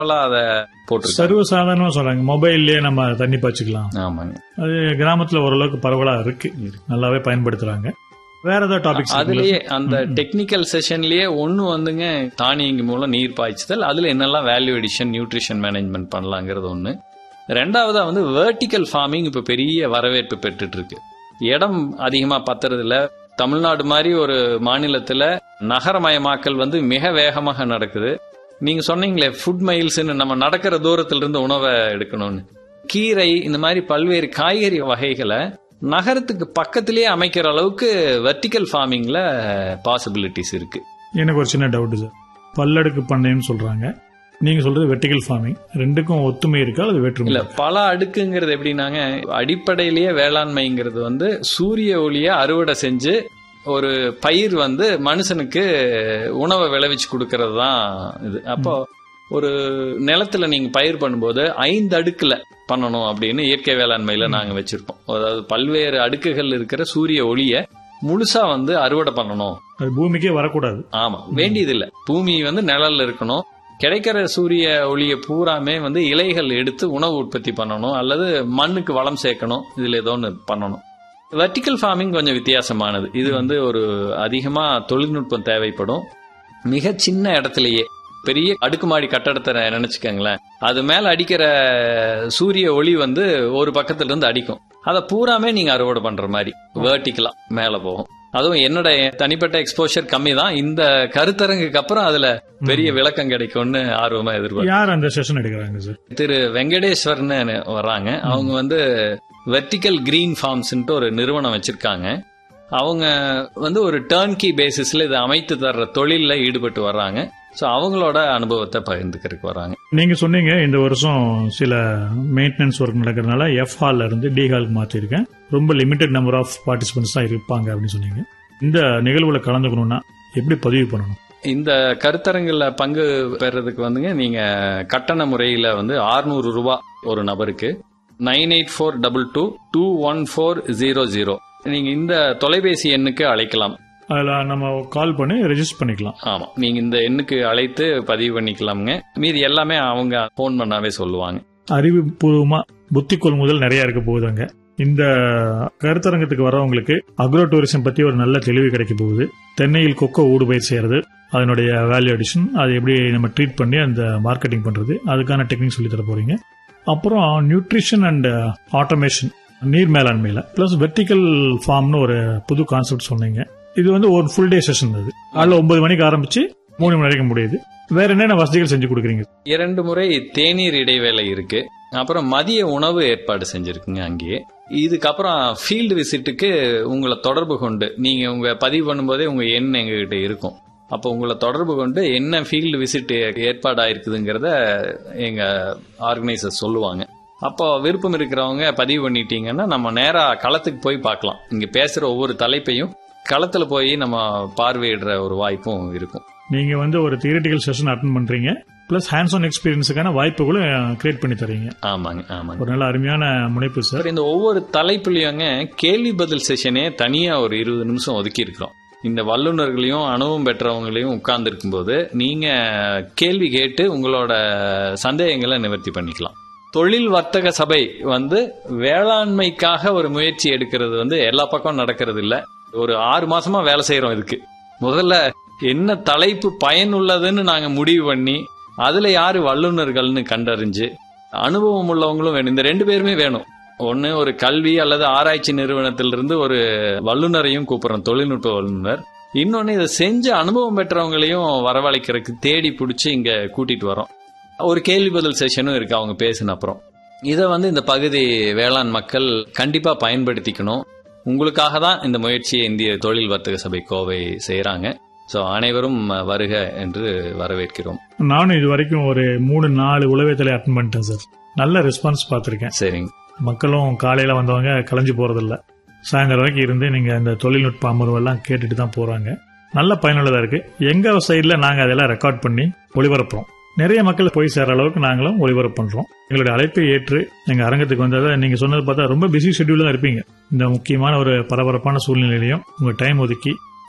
அதை போட்டிருக்காங்க சர்வசாதாரணமா சொல்றாங்க மொபைல்லயே நம்ம தண்ணி பாய்ச்சிக்கலாம் ஆமாங்க அது கிராமத்துல ஓரளவுக்கு பரவலா இருக்கு நல்லாவே பயன்படுத்துறாங்க வேற ஏதாவது டாபிக்ஸ் அதுலயே அந்த டெக்னிக்கல் செஷன்லயே ஒண்ணு வந்துங்க தானியங்கி மூலம் நீர் பாய்ச்சுதல் அதுல என்னெல்லாம் வேல்யூ எடிஷன் நியூட்ரிஷன் மேனேஜ்மெண்ட் பண்ணலாங்கிறது ஒண்ணு ரெண்டாவதா வந்து வெர்டிக்கல் ஃபார்மிங் இப்ப பெரிய வரவேற்பு பெற்றுட்டு இருக்கு இடம் அதிகமா பத்துறது இல்ல தமிழ்நாடு மாதிரி ஒரு மாநிலத்துல நகரமயமாக்கல் வந்து மிக வேகமாக நடக்குது நீங்க சொன்னீங்களே ஃபுட் மைல்ஸ்னு நம்ம நடக்கிற தூரத்துல இருந்து உணவை எடுக்கணும்னு கீரை இந்த மாதிரி பல்வேறு காய்கறி வகைகளை நகரத்துக்கு பக்கத்திலேயே அமைக்கிற அளவுக்கு வெர்டிக்கல் ஃபார்மிங்ல பாசிபிலிட்டிஸ் இருக்கு எனக்கு ஒரு சின்ன டவுட் சார் பல்லடுக்கு பண்ணைன்னு சொல்றாங்க நீங்க சொல்றது வெர்டிகல் ஃபார்மிங் ரெண்டுக்கும் ஒத்துமை இருக்கா அது வேற்றுமை இல்ல பல அடுக்குங்கிறது எப்படின்னாங்க அடிப்படையிலேயே வேளாண்மைங்கிறது வந்து சூரிய ஒளிய அறுவடை செஞ்சு ஒரு பயிர் வந்து மனுஷனுக்கு உணவை விளைவிச்சு கொடுக்கறது தான் இது அப்போ ஒரு நிலத்துல நீங்க பயிர் பண்ணும்போது ஐந்து அடுக்குல பண்ணணும் அப்படின்னு இயற்கை வேளாண்மையில நாங்க வச்சிருப்போம் அதாவது பல்வேறு அடுக்குகள் இருக்கிற சூரிய ஒளிய முழுசா வந்து அறுவடை பண்ணணும் அது பூமிக்கே வரக்கூடாது ஆமா வேண்டியது இல்ல பூமி வந்து நிழல்ல இருக்கணும் கிடைக்கிற சூரிய ஒளியை பூராமே வந்து இலைகள் எடுத்து உணவு உற்பத்தி பண்ணணும் அல்லது மண்ணுக்கு வளம் சேர்க்கணும் இதுல ஏதோ ஒன்று பண்ணணும் வெர்டிக்கல் ஃபார்மிங் கொஞ்சம் வித்தியாசமானது இது வந்து ஒரு அதிகமா தொழில்நுட்பம் தேவைப்படும் மிக சின்ன இடத்துலயே பெரிய அடுக்குமாடி கட்டடத்தை நினைச்சுக்கோங்களேன் அது மேல அடிக்கிற சூரிய ஒளி வந்து ஒரு பக்கத்துல இருந்து அடிக்கும் அதை பூராமே நீங்க அறுவடை பண்ற மாதிரி வேர்டிக்கலா மேல போகும் அதுவும் என்னோட தனிப்பட்ட எக்ஸ்போஷர் கம்மி தான் இந்த கருத்தரங்குக்கு அப்புறம் அதுல பெரிய விளக்கம் கிடைக்கும்னு ஆர்வமா எதிர்பார்க்கிறேன் யார் அந்த செஷன் எடுக்கிறாங்க சார் திரு வெங்கடேஸ்வர்னு வர்றாங்க அவங்க வந்து வெர்டிக்கல் கிரீன் ஃபார்ம்ஸ்ன்ட்டு ஒரு நிறுவனம் வச்சிருக்காங்க அவங்க வந்து ஒரு டர்ன்கி பேசிஸ்ல இதை அமைத்து தர்ற தொழில்ல ஈடுபட்டு வர்றாங்க ஸோ அவங்களோட அனுபவத்தை பகிர்ந்துக்கிறதுக்கு வராங்க நீங்க சொன்னீங்க இந்த வருஷம் சில மெயின்டெனன்ஸ் ஒர்க் நடக்கிறதுனால எஃப் ஹால்ல இருந்து டி ஹாலுக்கு மாத்திருக்கேன் ரொம்ப லிமிடெட் நம்பர் ஆஃப் பார்ட்டிசிபென்ட்ஸ் தான் இருப்பாங்க அப்படின்னு சொன்னீங்க இந்த நிகழ்வுல கலந்துக்கணும்னா எப்படி பதிவு பண்ணணும் இந்த கருத்தரங்குல பங்கு பெறதுக்கு வந்துங்க நீங்க கட்டண முறையில வந்து 600 ரூபாய் ஒரு நபருக்கு nine eight four double two two one four zero zero நீங்க இந்த தொலைபேசி எண்ணுக்கு அழைக்கலாம் அதுல நம்ம கால் பண்ணி ரெஜிஸ்டர் பண்ணிக்கலாம் ஆமா நீங்க இந்த எண்ணுக்கு அழைத்து பதிவு பண்ணிக்கலாமுங்க மீதி எல்லாமே அவங்க ஃபோன் பண்ணாவே சொல்லுவாங்க அறிவுபூர்வமா புத்தி கொள்முதல் நிறைய இருக்க போகுதுங்க இந்த கருத்தரங்கத்துக்கு வரவங்களுக்கு அக்ரோ டூரிசம் பத்தி ஒரு நல்ல தெளிவு கிடைக்க போகுது தென்னையில் கொக்கோ ஊடுபயிர் செய்யறது அதனுடைய வேல்யூ அடிஷன் அதை எப்படி நம்ம ட்ரீட் பண்ணி அந்த மார்க்கெட்டிங் பண்றது அதுக்கான டெக்னிக் சொல்லி தர போறீங்க அப்புறம் நியூட்ரிஷன் அண்ட் ஆட்டோமேஷன் நீர் மேலாண்மையில பிளஸ் வெர்டிக்கல் ஃபார்ம்னு ஒரு புது கான்செப்ட் சொன்னீங்க இது வந்து ஒரு ஃபுல் டே செஷன் அது அதில் ஒன்பது மணிக்கு ஆரம்பிச்சு மூணு மணி வரைக்கும் முடியுது வேற என்னென்ன வசதிகள் செஞ்சு கொடுக்குறீங்க இரண்டு முறை தேநீர் இடைவேளை இருக்கு அப்புறம் மதிய உணவு ஏற்பாடு செஞ்சிருக்குங்க அங்கேயே இதுக்கப்புறம் ஃபீல்டு விசிட்டுக்கு உங்களை தொடர்பு கொண்டு நீங்க உங்க பதிவு பண்ணும்போதே உங்க எண் எங்ககிட்ட இருக்கும் அப்போ உங்களை தொடர்பு கொண்டு என்ன ஃபீல்டு விசிட் ஏற்பாடாயிருக்குதுங்கிறத எங்க ஆர்கனைசர் சொல்லுவாங்க அப்போ விருப்பம் இருக்கிறவங்க பதிவு பண்ணிட்டீங்கன்னா நம்ம நேரா களத்துக்கு போய் பார்க்கலாம் இங்க பேசுற ஒவ்வொரு தலைப்பையும் களத்துல போய் நம்ம பார்வையிடுற ஒரு வாய்ப்பும் இருக்கும் நீங்க வந்து ஒரு தியரிட்டிக்கல் செஷன் அட்டன் பண்றீங்க பிளஸ் ஹேண்ட்ஸ் ஆன் எக்ஸ்பீரியன்ஸுக்கான வாய்ப்புகளும் கிரியேட் பண்ணி தரீங்க ஆமாங்க ஆமாங்க ஒரு நல்ல அருமையான முனைப்பு சார் சார் இந்த ஒவ்வொரு தலைப்புலயுங்க கேள்வி பதில் செஷனே தனியா ஒரு இருபது நிமிஷம் ஒதுக்கி இருக்கிறோம் இந்த வல்லுநர்களையும் அனுபவம் பெற்றவங்களையும் உட்கார்ந்து இருக்கும்போது நீங்க கேள்வி கேட்டு உங்களோட சந்தேகங்களை நிவர்த்தி பண்ணிக்கலாம் தொழில் வர்த்தக சபை வந்து வேளாண்மைக்காக ஒரு முயற்சி எடுக்கிறது வந்து எல்லா பக்கம் நடக்கிறது இல்ல ஒரு ஆறு மாசமா வேலை செய்யறோம் இதுக்கு முதல்ல என்ன தலைப்பு பயனுள்ளதுன்னு நாங்க முடிவு பண்ணி அதுல யாரு வல்லுநர்கள்னு கண்டறிஞ்சு அனுபவம் உள்ளவங்களும் வேணும் இந்த ரெண்டு பேருமே வேணும் ஒன்னு ஒரு கல்வி அல்லது ஆராய்ச்சி நிறுவனத்திலிருந்து ஒரு வல்லுநரையும் கூப்பிடுறோம் தொழில்நுட்ப வல்லுநர் இன்னொன்னு இதை செஞ்ச அனுபவம் பெற்றவங்களையும் வரவழைக்கிறதுக்கு தேடி பிடிச்சி இங்க கூட்டிட்டு வரோம் ஒரு கேள்வி பதில் செஷனும் இருக்கு அவங்க பேசின அப்புறம் இதை வந்து இந்த பகுதி வேளாண் மக்கள் கண்டிப்பா பயன்படுத்திக்கணும் உங்களுக்காக தான் இந்த முயற்சியை இந்திய தொழில் வர்த்தக சபை கோவை செய்யறாங்க ஸோ அனைவரும் வருக என்று வரவேற்கிறோம் நானும் இது வரைக்கும் ஒரு மூணு நாலு உளவியத்தலை அட்டன் பண்ணிட்டேன் சார் நல்ல ரெஸ்பான்ஸ் பார்த்துருக்கேன் சரிங்க மக்களும் காலையில வந்தவங்க கலைஞ்சு போறதில்ல சாயந்தரம் வரைக்கும் இருந்து நீங்க இந்த தொழில்நுட்ப அமர்வு எல்லாம் கேட்டுட்டு தான் போறாங்க நல்ல பயனுள்ளதா இருக்கு எங்க சைட்ல நாங்க அதெல்லாம் ரெக்கார்ட் பண்ணி ஒளிபரப்புறோம் நிறைய மக்கள் போய் சேர அளவுக்கு நாங்களும் ஒளிபரப்பு பண்றோம் எங்களுடைய அழைப்பை ஏற்று எங்க அரங்கத்துக்கு வந்ததை நீங்க சொன்னது பார்த்தா ரொம்ப பிஸி ஷெட்யூல் தான் இருப்பீங்க இந்த முக்கியமான ஒரு பரபரப்பான சூழ்நிலையிலையும் உங்க டைம் ஒதுக்கி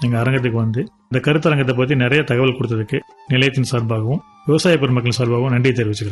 எங்க அரங்கத்துக்கு வந்து இந்த கருத்தரங்கத்தை பத்தி நிறைய தகவல் கொடுத்ததுக்கு நிலையத்தின் சார்பாகவும் விவசாய பெருமக்கள் சார்பாகவும் நன்றி தெரிவிச்சுக்கிறேன்